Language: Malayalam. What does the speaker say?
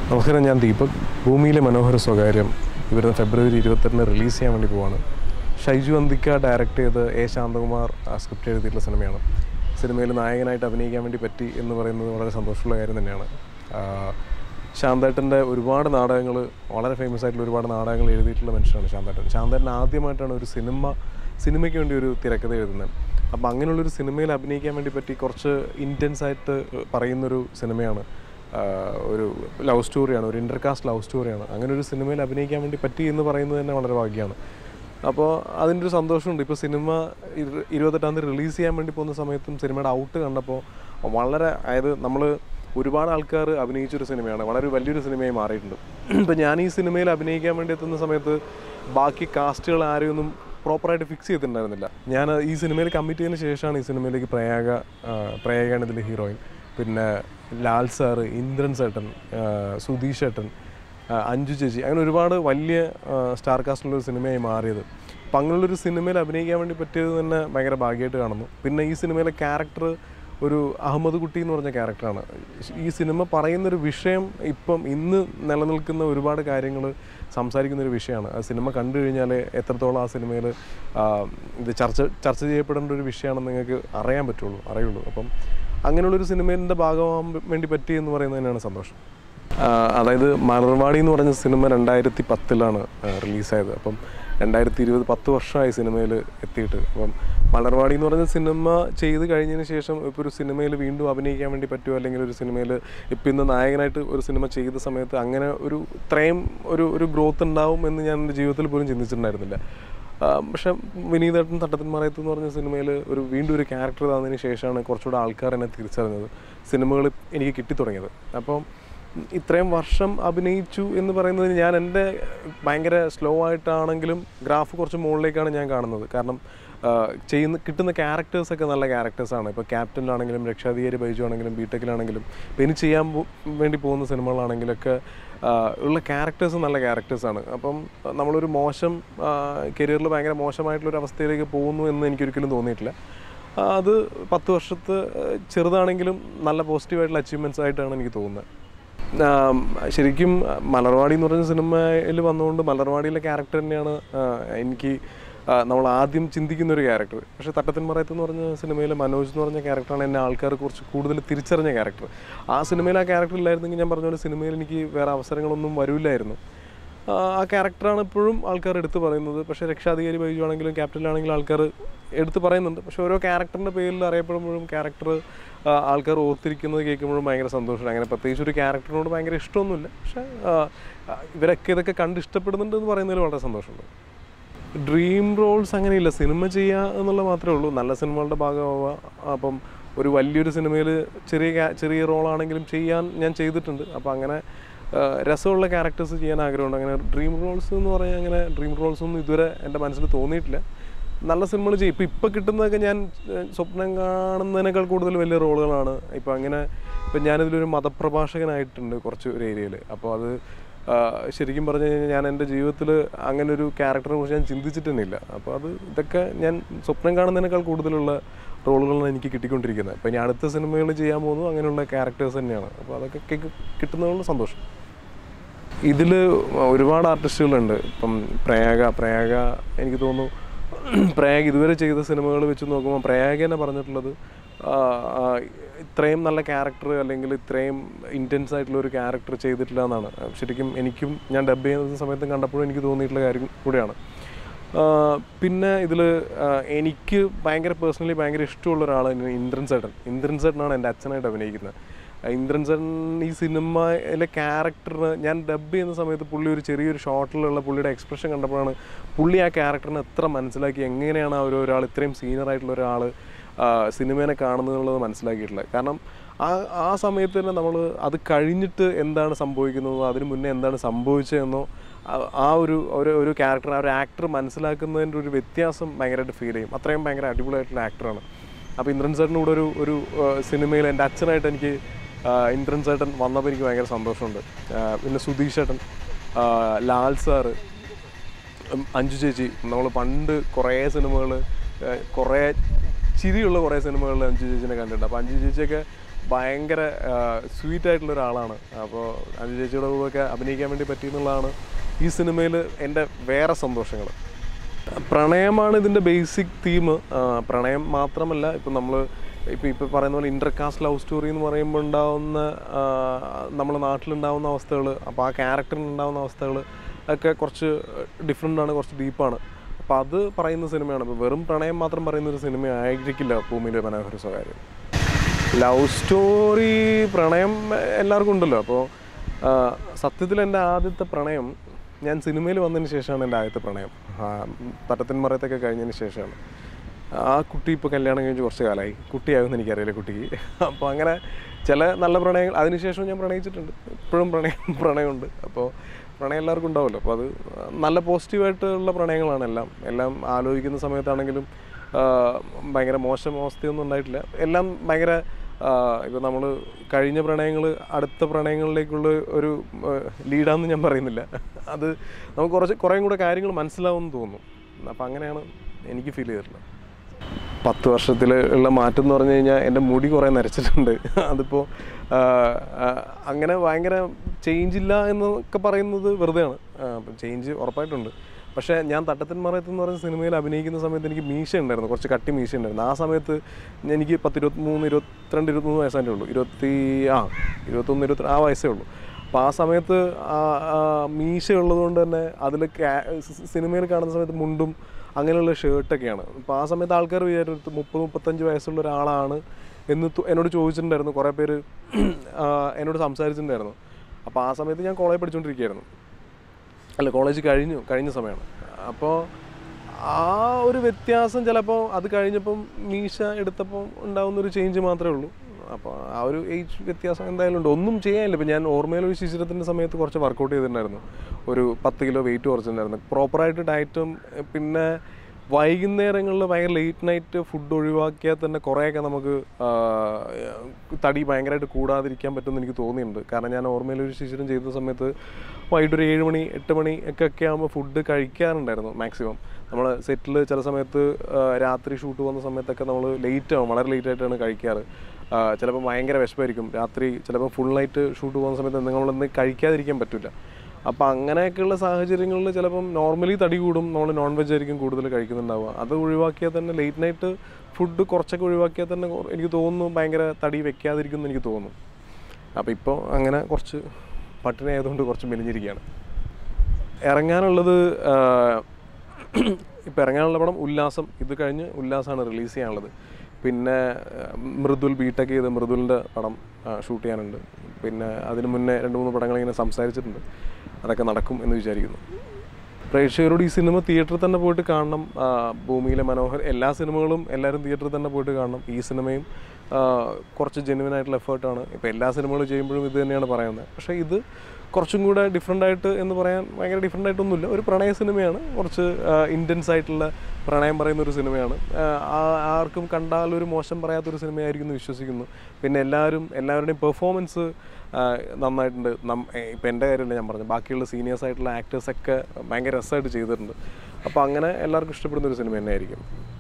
നമസ്കാരം ഞാൻ ദീപക് ഭൂമിയിലെ മനോഹര സ്വകാര്യം ഇവരുന്ന ഫെബ്രുവരി ഇരുപത്തെട്ടിന് റിലീസ് ചെയ്യാൻ വേണ്ടി പോവാണ് ഷൈജു അന്തിക്ക ഡയറക്റ്റ് ചെയ്ത് എ ശാന്തകുമാർ സ്ക്രിപ്റ്റ് എഴുതിയിട്ടുള്ള സിനിമയാണ് സിനിമയിൽ നായകനായിട്ട് അഭിനയിക്കാൻ വേണ്ടി പറ്റി എന്ന് പറയുന്നത് വളരെ സന്തോഷമുള്ള കാര്യം തന്നെയാണ് ആ, ശാന്തേട്ടൻ്റെ ഒരുപാട് നാടകങ്ങൾ വളരെ ഫേമസ് ആയിട്ടുള്ള ഒരുപാട് നാടകങ്ങൾ എഴുതിയിട്ടുള്ള മനുഷ്യനാണ് ശാന്തേട്ടൻ ശാന്തേട്ടൻ ആദ്യമായിട്ടാണ് ഒരു സിനിമ സിനിമയ്ക്ക് വേണ്ടി ഒരു തിരക്കഥ എഴുതുന്നത് അപ്പോൾ അങ്ങനെയുള്ളൊരു സിനിമയിൽ അഭിനയിക്കാൻ വേണ്ടി പറ്റി കുറച്ച് ഇൻറ്റൻസ് ആയിട്ട് പറയുന്നൊരു സിനിമയാണ് ആഹ് ഒരു ലവ് സ്റ്റോറിയാണ് ഒരു ഇൻ്റർകാസ്റ്റ് ലവ് സ്റ്റോറിയാണ് അങ്ങനെ ഒരു സിനിമയിൽ അഭിനയിക്കാൻ വേണ്ടി പറ്റി എന്ന് പറയുന്നത് തന്നെ വളരെ ഭാഗ്യമാണ് അപ്പോൾ അതിൻ്റെ ഒരു സന്തോഷമുണ്ട് ഇപ്പോൾ സിനിമ ഇരു- ഇരുപത്തെട്ടാം തീയതി റിലീസ് ചെയ്യാൻ വേണ്ടി പോകുന്ന സമയത്തും സിനിമയുടെ ഔട്ട് കണ്ടപ്പോൾ വളരെ അതായത് നമ്മൾ ഒരുപാട് ആൾക്കാർ അഭിനയിച്ചൊരു സിനിമയാണ് വളരെ വലിയൊരു സിനിമയായി മാറിയിട്ടുണ്ട് ഇപ്പം ഞാൻ ഈ സിനിമയിൽ അഭിനയിക്കാൻ വേണ്ടി എത്തുന്ന സമയത്ത് ബാക്കി കാസ്റ്റുകൾ ആരെയൊന്നും പ്രോപ്പറായിട്ട് ഫിക്സ് ചെയ്തിട്ടുണ്ടായിരുന്നില്ല ഞാൻ ഈ സിനിമയിൽ കമ്മിറ്റ് ചെയ്തതിന് ശേഷമാണ് ഈ സിനിമയിലേക്ക് പ്രയാഗ ആ, പ്രയാഗയാണ് ഇതിലെ ഹീറോയിൻ പിന്നെ ലാൽ സാറ് ഇന്ദ്രൻ ചേട്ടൻ ആ, സുധീഷ് ചേട്ടൻ ആ, അഞ്ജു ചേച്ചി അങ്ങനെ ഒരുപാട് വലിയ ആ, സ്റ്റാർ കാസ്റ്റുള്ള ഒരു സിനിമയായി മാറിയത് അപ്പം അങ്ങനെയുള്ളൊരു സിനിമയിൽ അഭിനയിക്കാൻ വേണ്ടി പറ്റിയത് തന്നെ ഭയങ്കര ഭാഗ്യമായിട്ട് കാണുന്നു പിന്നെ ഈ സിനിമയിലെ ക്യാരക്ടർ ഒരു അഹമ്മദ് കുട്ടി എന്ന് പറഞ്ഞ ക്യാരക്ടറാണ് ഈ സിനിമ പറയുന്നൊരു വിഷയം ഇപ്പം ഇന്ന് നിലനിൽക്കുന്ന ഒരുപാട് കാര്യങ്ങൾ സംസാരിക്കുന്ന ഒരു വിഷയമാണ് ആ സിനിമ കണ്ടു കഴിഞ്ഞാൽ എത്രത്തോളം ആ സിനിമയിൽ ഇത് ചർച്ച ചർച്ച ചെയ്യപ്പെടേണ്ട ഒരു വിഷയമാണെന്ന് നിങ്ങൾക്ക് അറിയാൻ പറ്റുള്ളൂ അറിയുള്ളൂ അപ്പം അങ്ങനെയുള്ളൊരു സിനിമേൻ്റെ ഭാഗമാകാൻ വേണ്ടി പറ്റി എന്ന് പറയുന്നത് തന്നെയാണ് സന്തോഷം ആ, അതായത് മലർവാടി എന്ന് പറഞ്ഞ സിനിമ രണ്ടായിരത്തി പത്തിലാണ് റിലീസായത് അപ്പം രണ്ടായിരത്തി ഇരുപത് പത്ത് വർഷമായി സിനിമയിൽ എത്തിയിട്ട് അപ്പം മലർവാടി എന്ന് പറഞ്ഞ സിനിമ ചെയ്ത് കഴിഞ്ഞതിന് ശേഷം ഇപ്പോൾ ഒരു സിനിമയിൽ വീണ്ടും അഭിനയിക്കാൻ വേണ്ടി പറ്റുമോ അല്ലെങ്കിൽ ഒരു സിനിമയിൽ ഇപ്പം ഇന്ന് നായകനായിട്ട് ഒരു സിനിമ ചെയ്ത സമയത്ത് അങ്ങനെ ഒരു ഇത്രയും ഒരു ഒരു ഗ്രോത്ത് ഉണ്ടാവും എന്ന് ഞാൻ എൻ്റെ ജീവിതത്തിൽ പോലും ചിന്തിച്ചിട്ടുണ്ടായിരുന്നില്ല ആ, പക്ഷെ വിനീതേട്ടൻ തട്ടത്തിൻ മറയത്ത് എന്ന് പറഞ്ഞ സിനിമയിൽ ഒരു വീണ്ടും ഒരു ക്യാരക്ടർ തന്നതിന് ശേഷമാണ് കുറച്ചുകൂടെ ആൾക്കാർ എന്നെ തിരിച്ചറിഞ്ഞത് സിനിമകൾ എനിക്ക് കിട്ടിത്തുടങ്ങിയത് അപ്പം ഇത്രയും വർഷം അഭിനയിച്ചു എന്ന് പറയുന്നത് ഞാൻ എൻ്റെ ഭയങ്കര സ്ലോ ആയിട്ടാണെങ്കിലും ഗ്രാഫ് കുറച്ച് മുകളിലേക്കാണ് ഞാൻ കാണുന്നത് കാരണം ആ, ചെയ്യുന്ന കിട്ടുന്ന ക്യാരക്ടേഴ്സൊക്കെ നല്ല ക്യാരക്ടേഴ്സാണ് ഇപ്പോൾ ക്യാപ്റ്റനിലാണെങ്കിലും രക്ഷാധികാരി ബൈജു ആണെങ്കിലും ബിടെക്കിലാണെങ്കിലും ഇപ്പോൾ ഇനി ചെയ്യാൻ പോ- വേണ്ടി പോകുന്ന സിനിമകളാണെങ്കിലൊക്കെ ആ, ഉള്ള ക്യാരക്ടേഴ്സ് നല്ല ക്യാരക്ടേഴ്സാണ് അപ്പം നമ്മളൊരു മോശം കരിയറിൽ ഭയങ്കര മോശമായിട്ടുള്ളൊരു അവസ്ഥയിലേക്ക് പോകുന്നു എന്ന് എനിക്കൊരിക്കലും തോന്നിയിട്ടില്ല ആ, അത് പത്ത് വർഷത്തെ ആ, ചെറുതാണെങ്കിലും നല്ല പോസിറ്റീവായിട്ടുള്ള അച്ചീവ്മെൻറ്റ്സ് ആയിട്ടാണ് എനിക്ക് തോന്നുന്നത് ആം, ശരിക്കും മലർവാടി എന്ന് പറഞ്ഞ സിനിമയിൽ വന്നുകൊണ്ട് മലർവാടിയിലെ ക്യാരക്ടർ തന്നെയാണ് ആ, എനിക്ക് ആ, നമ്മൾ ആദ്യം ചിന്തിക്കുന്ന ഒരു ക്യാരക്ടർ പക്ഷേ തട്ടത്തിൻ മറയത്ത് എന്ന് പറഞ്ഞ സിനിമയിലെ മനോജ് എന്ന് പറഞ്ഞ ക്യാരക്ടറാണ് എന്നെ ആൾക്കാർ കുറച്ച് കൂടുതൽ തിരിച്ചറിഞ്ഞ ക്യാരക്ടർ ആ സിനിമയിൽ ആ ക്യാരക്ടർ ഇല്ലായിരുന്നെങ്കിൽ ഞാൻ പറഞ്ഞ പോലെ സിനിമയിൽ എനിക്ക് വേറെ അവസരങ്ങളൊന്നും വരില്ലായിരുന്നു ആ, ആ ക്യാരക്ടറാണ് ഇപ്പോഴും ആൾക്കാർ എടുത്തു പറയുന്നത് പക്ഷേ രക്ഷാധികാരി ബൈജു ആണെങ്കിലും ക്യാപ്റ്റനിലാണെങ്കിലും ആൾക്കാർ എടുത്ത് പറയുന്നുണ്ട് പക്ഷേ ഓരോ ക്യാരക്ടറിൻ്റെ പേരിൽ അറിയപ്പെടുമ്പോഴും ക്യാരക്ടർ ആൾക്കാർ ഓർത്തിരിക്കുന്നത് കേൾക്കുമ്പോഴും ഭയങ്കര സന്തോഷമാണ് അങ്ങനെ പ്രത്യേകിച്ച് ഒരു ക്യാരക്ടറിനോട് ഭയങ്കര ഇഷ്ടമൊന്നുമില്ല പക്ഷേ ആ, ആ, ഇവരൊക്കെ ഇതൊക്കെ കണ്ട് ഇഷ്ടപ്പെടുന്നുണ്ട് എന്ന് പറയുന്നതിൽ വളരെ സന്തോഷമുണ്ട് ഡ്രീം റോൾസ് അങ്ങനെയില്ല സിനിമ ചെയ്യുക എന്നുള്ള മാത്രമേ ഉള്ളൂ നല്ല സിനിമകളുടെ ഭാഗമാവുക അപ്പം ഒരു വലിയൊരു സിനിമയിൽ ചെറിയ ക്യാ- ചെറിയ റോളാണെങ്കിലും ചെയ്യാൻ ഞാൻ ചെയ്തിട്ടുണ്ട് അപ്പോൾ അങ്ങനെ ആ, രസമുള്ള ക്യാരക്ടേഴ്സ് ചെയ്യാൻ ആഗ്രഹമുണ്ട് അങ്ങനെ ഡ്രീം റോൾസ് എന്ന് പറഞ്ഞാൽ അങ്ങനെ ഡ്രീം റോൾസ് ഒന്നും ഇതുവരെ എൻ്റെ മനസ്സിൽ തോന്നിയിട്ടില്ല നല്ല സിനിമകൾ ചെയ്യും ഇപ്പോൾ ഇപ്പോൾ കിട്ടുന്നതൊക്കെ ഞാൻ ഏ, സ്വപ്നം കാണുന്നതിനേക്കാൾ കൂടുതൽ വലിയ റോളുകളാണ് ഇപ്പോൾ അങ്ങനെ ഇപ്പം ഞാനിതിലൊരു മതപ്രഭാഷകനായിട്ടുണ്ട് കുറച്ച് ഒരു ഏരിയയിൽ അപ്പോൾ അത് ആ, ശരിക്കും പറഞ്ഞു കഴിഞ്ഞാൽ ഞാൻ എൻ്റെ ജീവിതത്തിൽ അങ്ങനെ ഒരു ക്യാരക്ടറിനെ കുറിച്ച് ഞാൻ ചിന്തിച്ചിട്ട് തന്നെ ഇല്ല അപ്പോൾ അത് ഇതൊക്കെ ഞാൻ സ്വപ്നം കാണുന്നതിനേക്കാൾ കൂടുതലുള്ള റോളുകളാണ് എനിക്ക് കിട്ടിക്കൊണ്ടിരിക്കുന്നത് അപ്പോൾ ഇനി അടുത്ത സിനിമകൾ ചെയ്യാൻ പോകുന്നു അങ്ങനെയുള്ള ക്യാരക്ടേഴ്സ് തന്നെയാണ് അപ്പോൾ അതൊക്കെ കി- കിട്ടുന്നതുകൊണ്ട് സന്തോഷം ഇതിൽ ഒരുപാട് ആർട്ടിസ്റ്റുകളുണ്ട് ഇപ്പം പ്രയാഗ പ്രയാഗ എനിക്ക് തോന്നുന്നു പ്രയാഗ ഇതുവരെ ചെയ്ത സിനിമകൾ വെച്ച് നോക്കുമ്പോൾ പ്രയാഗ തന്നെ പറഞ്ഞിട്ടുള്ളത് ആ, ആ, ഇത്രയും നല്ല ക്യാരക്ടർ അല്ലെങ്കിൽ ഇത്രയും ഇൻറ്റൻസ് ആയിട്ടുള്ള ഒരു ക്യാരക്ടർ ചെയ്തിട്ടില്ല എന്നാണ് ശരിക്കും എനിക്കും ഞാൻ ഡബ് ചെയ്യുന്ന സമയത്തും കണ്ടപ്പോഴും എനിക്ക് തോന്നിയിട്ടുള്ള കാര്യം കൂടിയാണ് ആ, പിന്നെ ഇതിൽ എനിക്ക് ഭയങ്കര പേഴ്സണലി ഭയങ്കര ഇഷ്ടമുള്ള ഒരാൾ ഇന്ദ്രൻ ചേട്ടൻ ഇന്ദ്രൻ ചേട്ടനാണ് എൻ്റെ അച്ഛനായിട്ട് അഭിനയിക്കുന്നത് ആ, ഇന്ദ്രൻ ചേട്ടൻ ഈ സിനിമയിലെ ക്യാരക്ടറിന് ഞാൻ ഡബ് ചെയ്യുന്ന സമയത്ത് പുള്ളി ഒരു ചെറിയൊരു ഷോട്ടിലുള്ള പുള്ളിയുടെ എക്സ്പ്രഷൻ കണ്ടപ്പോഴാണ് പുള്ളി ആ ക്യാരക്ടറിനെ എത്ര മനസ്സിലാക്കി എങ്ങനെയാണ് ആ ഒരു ഒരാൾ ഇത്രയും സീനിയർ ആയിട്ടുള്ള ഒരാൾ സിനിമേനെ കാണുന്നത് എന്നുള്ളത് മനസ്സിലാക്കിയിട്ടുള്ളത് കാരണം ആ ആ സമയത്ത് തന്നെ നമ്മൾ അത് കഴിഞ്ഞിട്ട് എന്താണ് സംഭവിക്കുന്നത് അതിന് മുന്നേ എന്താണ് സംഭവിച്ചതെന്നോ ആ- ആ ഒരു ഒരു ഒരു ക്യാരക്ടർ ആ ഒരു ആക്ടർ മനസ്സിലാക്കുന്നതിൻ്റെ ഒരു വ്യത്യാസം ഭയങ്കരമായിട്ട് ഫീൽ ചെയ്യും അത്രയും ഭയങ്കര അടിപൊളിയായിട്ടുള്ള ആക്ടറാണ് അപ്പോൾ ഇന്ദ്രൻ ചേട്ടൻ്റെ കൂടെ ഒരു ഒരു സിനിമയിൽ എൻ്റെ അച്ഛനായിട്ട് എനിക്ക് ആ, ഇന്ദ്രൻ ചേട്ടൻ വന്നപ്പോൾ എനിക്ക് ഭയങ്കര സന്തോഷമുണ്ട് ആ, പിന്നെ സുധീഷ് ചേട്ടൻ ആ, ലാൽ സാറ് ഉം, അഞ്ജു ചേച്ചി നമ്മൾ പണ്ട് കുറേ സിനിമകൾ കുറേ ചിരിയുള്ള കുറേ സിനിമകളിൽ അഞ്ജു ചേച്ചിനെ കണ്ടിട്ടുണ്ട് അപ്പോൾ അഞ്ജു ചേച്ചിയൊക്കെ ഭയങ്കര സ്വീറ്റ് ആയിട്ടുള്ള ഒരാളാണ് അപ്പോൾ അനു ചേച്ചിയുടെ കൂടെയൊക്കെ അഭിനയിക്കാൻ വേണ്ടി പറ്റിയെന്നുള്ളതാണ് ഈ സിനിമയിൽ എൻ്റെ വേറെ സന്തോഷങ്ങൾ പ്രണയമാണ് ഇതിൻ്റെ ബേസിക് തീം പ്രണയം മാത്രമല്ല ഇപ്പം നമ്മൾ ഇപ്പം ഇപ്പം പറയുന്ന പോലെ ഇൻ്റർകാസ്റ്റ് ലവ് സ്റ്റോറി എന്ന് പറയുമ്പോൾ ഉണ്ടാവുന്ന നമ്മുടെ നാട്ടിലുണ്ടാവുന്ന അവസ്ഥകൾ അപ്പോൾ ആ ക്യാരക്ടറിന് ഉണ്ടാവുന്ന അവസ്ഥകൾ ഒക്കെ കുറച്ച് ഡിഫറെൻ്റ് ആണ് കുറച്ച് ഡീപ്പാണ് അപ്പോൾ അത് പറയുന്ന സിനിമയാണ് ഇപ്പോൾ വെറും പ്രണയം മാത്രം പറയുന്ന ഒരു സിനിമ ആയിരിക്കില്ല ഭൂമിയിലെ മനോഹര സ്വകാര്യം ലവ് സ്റ്റോറി പ്രണയം എല്ലാവർക്കും ഉണ്ടല്ലോ അപ്പോൾ സത്യത്തിൽ എൻ്റെ ആദ്യത്തെ പ്രണയം ഞാൻ സിനിമയിൽ വന്നതിന് ശേഷമാണ് എൻ്റെ ആദ്യത്തെ പ്രണയം ആ, തട്ടത്തിൻ മറയത്തൊക്കെ കഴിഞ്ഞതിന് ശേഷമാണ് ആ കുട്ടി ഇപ്പോൾ കല്യാണം കഴിഞ്ഞ് കുറച്ച് കാലമായി കുട്ടിയാകുമെന്ന് എനിക്കറിയില്ല കുട്ടിക്ക് അപ്പോൾ അങ്ങനെ ചില നല്ല പ്രണയങ്ങൾ അതിനുശേഷം ഞാൻ പ്രണയിച്ചിട്ടുണ്ട് ഇപ്പോഴും പ്രണയം പ്രണയമുണ്ട് അപ്പോൾ പ്രണയം എല്ലാവർക്കും ഉണ്ടാവുമല്ലോ അപ്പോൾ അത് നല്ല പോസിറ്റീവായിട്ടുള്ള പ്രണയങ്ങളാണ് എല്ലാം എല്ലാം ആലോചിക്കുന്ന സമയത്താണെങ്കിലും ആ, ഭയങ്കര മോശം അവസ്ഥയൊന്നും ഉണ്ടായിട്ടില്ല എല്ലാം ഭയങ്കര ഇപ്പോൾ നമ്മൾ കഴിഞ്ഞ പ്രണയങ്ങൾ അടുത്ത പ്രണയങ്ങളിലേക്കുള്ള ഒരു ലീഡാന്ന് ഞാൻ പറയുന്നില്ല അത് നമുക്ക് കുറച്ച് കുറേയും കൂടെ കാര്യങ്ങൾ മനസ്സിലാവുമെന്ന് തോന്നുന്നു അപ്പം അങ്ങനെയാണ് എനിക്ക് ഫീൽ ചെയ്തിട്ടുള്ളത് പത്ത് വർഷത്തിൽ ഉള്ള മാറ്റം എന്ന് പറഞ്ഞു കഴിഞ്ഞാൽ എൻ്റെ മുടി കുറേ നരച്ചിട്ടുണ്ട് അതിപ്പോൾ അങ്ങനെ ഭയങ്കര ചേഞ്ച് ഇല്ല എന്നൊക്കെ പറയുന്നത് വെറുതെയാണ് ചേഞ്ച് ഉറപ്പായിട്ടുണ്ട് പക്ഷേ ഞാൻ തട്ടത്തിൻ മറയത്ത് എന്ന് പറയുന്ന സിനിമയിൽ അഭിനയിക്കുന്ന സമയത്ത് എനിക്ക് മീശ ഉണ്ടായിരുന്നു കുറച്ച് കട്ടി മീശ ഉണ്ടായിരുന്നു ആ സമയത്ത് എനിക്ക് പത്ത് ഇരുപത്തിമൂന്ന് ഇരുപത്തിരണ്ട് ഇരുപത്തിമൂന്ന് വയസ്സേ ഉള്ളൂ ഇരുപത്തി ആ ഇരുപത്തൊന്ന് ഇരുപത്തി ആ വയസ്സേ ഉള്ളൂ അപ്പോൾ ആ സമയത്ത് ആ ആ മീശ ഉള്ളതുകൊണ്ട് തന്നെ അതിൽ സിനിമയിൽ കാണുന്ന സമയത്ത് മുണ്ടും അങ്ങനെയുള്ള ഷർട്ടൊക്കെയാണ് അപ്പോൾ ആ സമയത്ത് ആൾക്കാർ വിചാരിച്ചു മുപ്പത് മുപ്പത്തഞ്ച് വയസ്സുള്ള ഒരാളാണ് എന്ന് തു- എന്നോട് ചോദിച്ചിട്ടുണ്ടായിരുന്നു കുറേ പേര് ആ, എന്നോട് സംസാരിച്ചിട്ടുണ്ടായിരുന്നു അപ്പോൾ ആ സമയത്ത് ഞാൻ കോളേജ് പഠിച്ചുകൊണ്ടിരിക്കുകയായിരുന്നു അല്ല കോളേജ് കഴിഞ്ഞു കഴിഞ്ഞ സമയമാണ് അപ്പോൾ ആ ഒരു വ്യത്യാസം ചിലപ്പോൾ അത് കഴിഞ്ഞപ്പം മീശ എടുത്തപ്പോൾ ഉണ്ടാകുന്ന ഒരു ചേഞ്ച് മാത്രമേ ഉള്ളൂ അപ്പോൾ ആ ഒരു ഏജ് വ്യത്യാസം എന്തായാലും ഉണ്ട് ഒന്നും ചെയ്യാനില്ല ഇപ്പം ഞാൻ ഓർമ്മയിലൊരു ശിശിരത്തിൻ്റെ സമയത്ത് കുറച്ച് വർക്കൗട്ട് ചെയ്തിട്ടുണ്ടായിരുന്നു ഒരു പത്ത് കിലോ വെയിറ്റ് കുറച്ചിട്ടുണ്ടായിരുന്നു പ്രോപ്പറായിട്ട് ഡയറ്റും പിന്നെ വൈകുന്നേരങ്ങളിൽ ഭയങ്കര ലേറ്റ് നൈറ്റ് ഫുഡ് ഒഴിവാക്കിയാൽ തന്നെ കുറേയൊക്കെ നമുക്ക് ആ, തടി ഭയങ്കരമായിട്ട് കൂടാതിരിക്കാൻ പറ്റുമെന്ന് എനിക്ക് തോന്നിയിട്ടുണ്ട് കാരണം ഞാൻ ഓർമ്മയിൽ ഒരു ശിശിരം ചെയ്ത സമയത്ത് വൈകിട്ട് ഒരു ഏഴ് മണി എട്ട് മണി ഒക്കെ ഒക്കെ ആകുമ്പോൾ ഫുഡ് കഴിക്കാറുണ്ടായിരുന്നു മാക്സിമം നമ്മൾ സെറ്റിൽ ചില സമയത്ത് ആ, രാത്രി ഷൂട്ട് പോകുന്ന സമയത്തൊക്കെ നമ്മൾ ലേറ്റ് ആവും വളരെ ലേറ്റ് ആയിട്ടാണ് കഴിക്കാറ് ആ, ചിലപ്പോൾ ഭയങ്കര വിശപ്പായിരിക്കും രാത്രി ചിലപ്പോൾ ഫുൾ നൈറ്റ് ഷൂട്ട് പോകുന്ന സമയത്ത് നമ്മളൊന്നും കഴിക്കാതിരിക്കാൻ പറ്റില്ല അപ്പോൾ അങ്ങനെയൊക്കെയുള്ള സാഹചര്യങ്ങളിൽ ചിലപ്പം നോർമലി തടി കൂടും നമ്മൾ നോൺ വെജ് ആയിരിക്കും കൂടുതൽ കഴിക്കുന്നുണ്ടാവുക അത് ഒഴിവാക്കിയാൽ തന്നെ ലേറ്റ് നൈറ്റ് ഫുഡ് കുറച്ചൊക്കെ ഒഴിവാക്കിയാൽ തന്നെ കൊ- എനിക്ക് തോന്നുന്നു ഭയങ്കര തടി വെക്കാതിരിക്കും എന്ന് എനിക്ക് തോന്നുന്നു അപ്പോൾ ഇപ്പോൾ അങ്ങനെ കുറച്ച് പട്ടിണി ആയതുകൊണ്ട് കുറച്ച് മെലിഞ്ഞിരിക്കുകയാണ് ഇറങ്ങാനുള്ളത് ഇപ്പോൾ ഇറങ്ങാനുള്ള പടം ഉല്ലാസം ഇത് കഴിഞ്ഞ് ഉല്ലാസമാണ് റിലീസ് ചെയ്യാനുള്ളത് പിന്നെ ആ, മൃദുൽ ബിടെക് ചെയ്ത് മൃദുലിൻ്റെ പടം ഷൂട്ട് ചെയ്യാനുണ്ട് പിന്നെ അതിന് മുന്നേ രണ്ട് മൂന്ന് പടങ്ങൾ ഇങ്ങനെ സംസാരിച്ചിട്ടുണ്ട് അതൊക്കെ നടക്കും എന്ന് വിചാരിക്കുന്നു പ്രേക്ഷകരോട് ഈ സിനിമ തിയേറ്ററിൽ തന്നെ പോയിട്ട് കാണണം ആ, ഭൂമിയിലെ മനോഹർ എല്ലാ സിനിമകളും എല്ലാവരും തിയേറ്ററിൽ തന്നെ പോയിട്ട് കാണണം ഈ സിനിമയും ആ, കുറച്ച് ജെന്യുവൻ ആയിട്ടുള്ള എഫേർട്ടാണ് ഇപ്പോൾ എല്ലാ സിനിമകളും ചെയ്യുമ്പോഴും ഇത് തന്നെയാണ് പറയുന്നത് പക്ഷേ ഇത് കുറച്ചും കൂടെ ഡിഫറെൻ്റ് ആയിട്ട് എന്ന് പറയാൻ ഭയങ്കര ഡിഫറെൻ്റ് ആയിട്ടൊന്നുമില്ല ഒരു പ്രണയ സിനിമയാണ് കുറച്ച് ഇൻറ്റൻസ് ആയിട്ടുള്ള പ്രണയം പറയുന്ന ഒരു സിനിമയാണ് ആ, ആ- ആർക്കും കണ്ടാൽ ഒരു മോശം പറയാത്തൊരു സിനിമയായിരിക്കും എന്ന് വിശ്വസിക്കുന്നു പിന്നെ എല്ലാവരും എല്ലാവരുടെയും പെർഫോമൻസ് നന്നായിട്ടുണ്ട് നം ഇപ്പം എൻ്റെ കാര്യമല്ല ഞാൻ പറഞ്ഞത് ബാക്കിയുള്ള സീനിയേഴ്സ് ആയിട്ടുള്ള ആക്ടേഴ്സൊക്കെ ഭയങ്കര രസമായിട്ട് ചെയ്തിട്ടുണ്ട് അപ്പോൾ അങ്ങനെ എല്ലാവർക്കും ഇഷ്ടപ്പെടുന്ന ഒരു സിനിമ തന്നെയായിരിക്കും